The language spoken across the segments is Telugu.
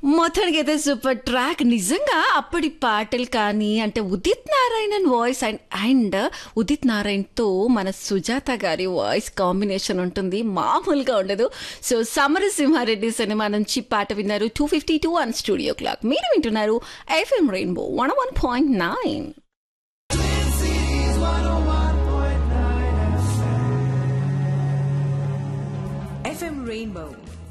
మొత్తానికి అయితే సూపర్ ట్రాక్ నిజంగా అప్పటి పాటలు కానీ అంటే Udit Narayanan voice and and Udit నారాయణ్తో మన సుజాత గారి వాయిస్ కాంబినేషన్ ఉంటుంది మామూలుగా ఉండదు సో సమరసింహారెడ్డి సినిమా నుంచి పాట విన్నారు two fifty two one studio clock మీరు వింటున్నారు FM Rainbow one one point nine FM Rainbow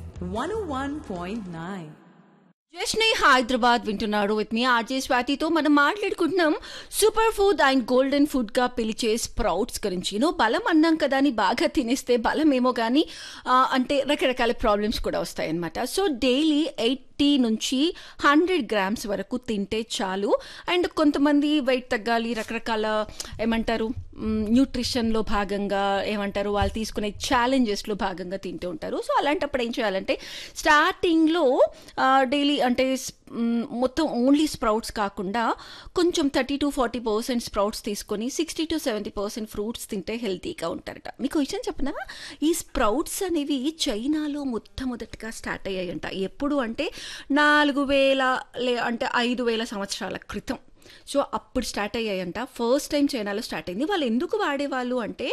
101.9. జస్ని హైదరాబాద్ వింటున్నాడు విత్ మీ ఆర్జే స్వాతితో మనం మాట్లాడుకుంటున్నాం super food and golden food గా పిలిచే స్ప్రౌట్స్ గురించి నో బలం అన్నాం కదా అని బాగా తినేస్తే బలం ఏమో కానీ ఆ, అంటే రకరకాల ప్రాబ్లమ్స్ కూడా వస్తాయి అనమాట సో డైలీ ఎయిటీ నుంచి హండ్రెడ్ గ్రామ్స్ వరకు తింటే చాలు అండ్ కొంతమంది వెయిట్ తగ్గాలి రకరకాల ఏమంటారు న్యూట్రిషన్లో భాగంగా ఏమంటారు వాళ్ళు తీసుకునే ఛాలెంజెస్లో భాగంగా తింటూ ఉంటారు సో అలాంటప్పుడు ఏం చేయాలంటే స్టార్టింగ్లో డైలీ అంటే స్- మ్, మొత్తం ఓన్లీ స్ప్రౌట్స్ కాకుండా కొంచెం thirty to forty percent sprouts తీసుకొని sixty to seventy percent fruits తింటే హెల్తీగా ఉంటారట మీకు విషయం చెప్పనా ఈ స్ప్రౌట్స్ అనేవి చైనాలో మొట్టమొదటిగా స్టార్ట్ అయ్యాయంట ఎప్పుడు అంటే నాలుగు వేల లే అంటే ఐదు వేల సంవత్సరాల క్రితం సో అప్పుడు స్టార్ట్ అయ్యాయంట ఫస్ట్ టైం చైనాలో స్టార్ట్ అయింది వాళ్ళు ఎందుకు వాడేవాళ్ళు అంటే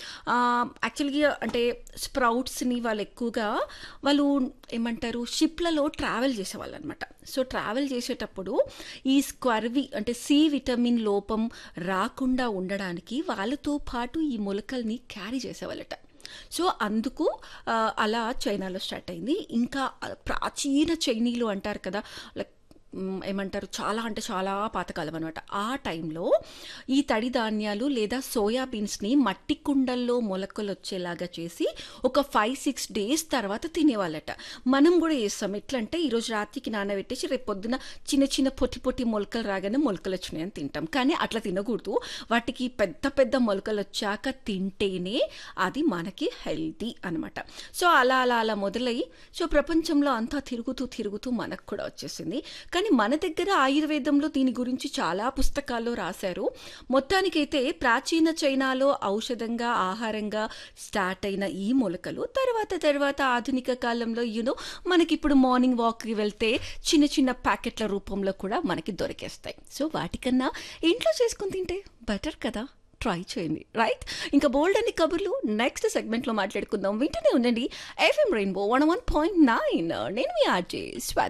యాక్చువల్గా అంటే స్ప్రౌట్స్ని వాళ్ళు ఎక్కువగా వాళ్ళు ఏమంటారు షిప్లలో ట్రావెల్ చేసేవాళ్ళు అనమాట సో ట్రావెల్ చేసేటప్పుడు ఈ స్క్వర్వి అంటే సి విటమిన్ లోపం రాకుండా ఉండడానికి వాళ్ళతో పాటు ఈ మొలకల్ని క్యారీ చేసేవాళ్ళట సో అందుకు ఆ, అలా చైనాలో స్టార్ట్ అయింది ఇంకా ప్రాచీన చైనీలు అంటారు కదా లైక్ మ్, ఏమంటారు చాలా అంటే చాలా పాతకాలం అనమాట ఆ టైంలో ఈ తడి ధాన్యాలు లేదా సోయాబీన్స్ని మట్టి కుండల్లో మొలకలు వచ్చేలాగా చేసి ఒక ఫైవ్ సిక్స్ డేస్ తర్వాత తినేవాళ్ళట మనం కూడా చేస్తాం ఎట్లా అంటే ఈరోజు రాత్రికి నానబెట్టేసి రేపు పొద్దున చిన్న చిన్న పొట్టి పొట్టి మొలకలు రాగానే మొలకలు వచ్చినాయని తింటాం కానీ అట్లా తినకూడదు వాటికి పెద్ద పెద్ద మొలకలు వచ్చాక తింటేనే అది మనకి హెల్తీ అనమాట సో అలా అలా అలా మొదలై సో ప్రపంచంలో అంతా తిరుగుతూ తిరుగుతూ మనకు కూడా వచ్చేసింది కానీ మన దగ్గర ఆయుర్వేదంలో దీని గురించి చాలా పుస్తకాల్లో రాశారు మొత్తానికైతే ప్రాచీన చైనాలో ఔషధంగా ఆహారంగా స్టార్ట్ అయిన ఈ మొలకలు తర్వాత తర్వాత ఆధునిక కాలంలో యూనో మనకి ఇప్పుడు మార్నింగ్ వాక్కి వెళ్తే చిన్న చిన్న ప్యాకెట్ల రూపంలో కూడా మనకి దొరికేస్తాయి సో వాటికన్నా ఇంట్లో చేసుకుని తింటే బెటర్ కదా ట్రై చేయండి రైట్ ఇంకా బోల్డ్ అన్ని కబుర్లు నెక్స్ట్ సెగ్మెంట్లో మాట్లాడుకుందాం వింటూనే ఉండండి FM Rainbow one one point nine నేను మీ ఆర్జే స్వాతి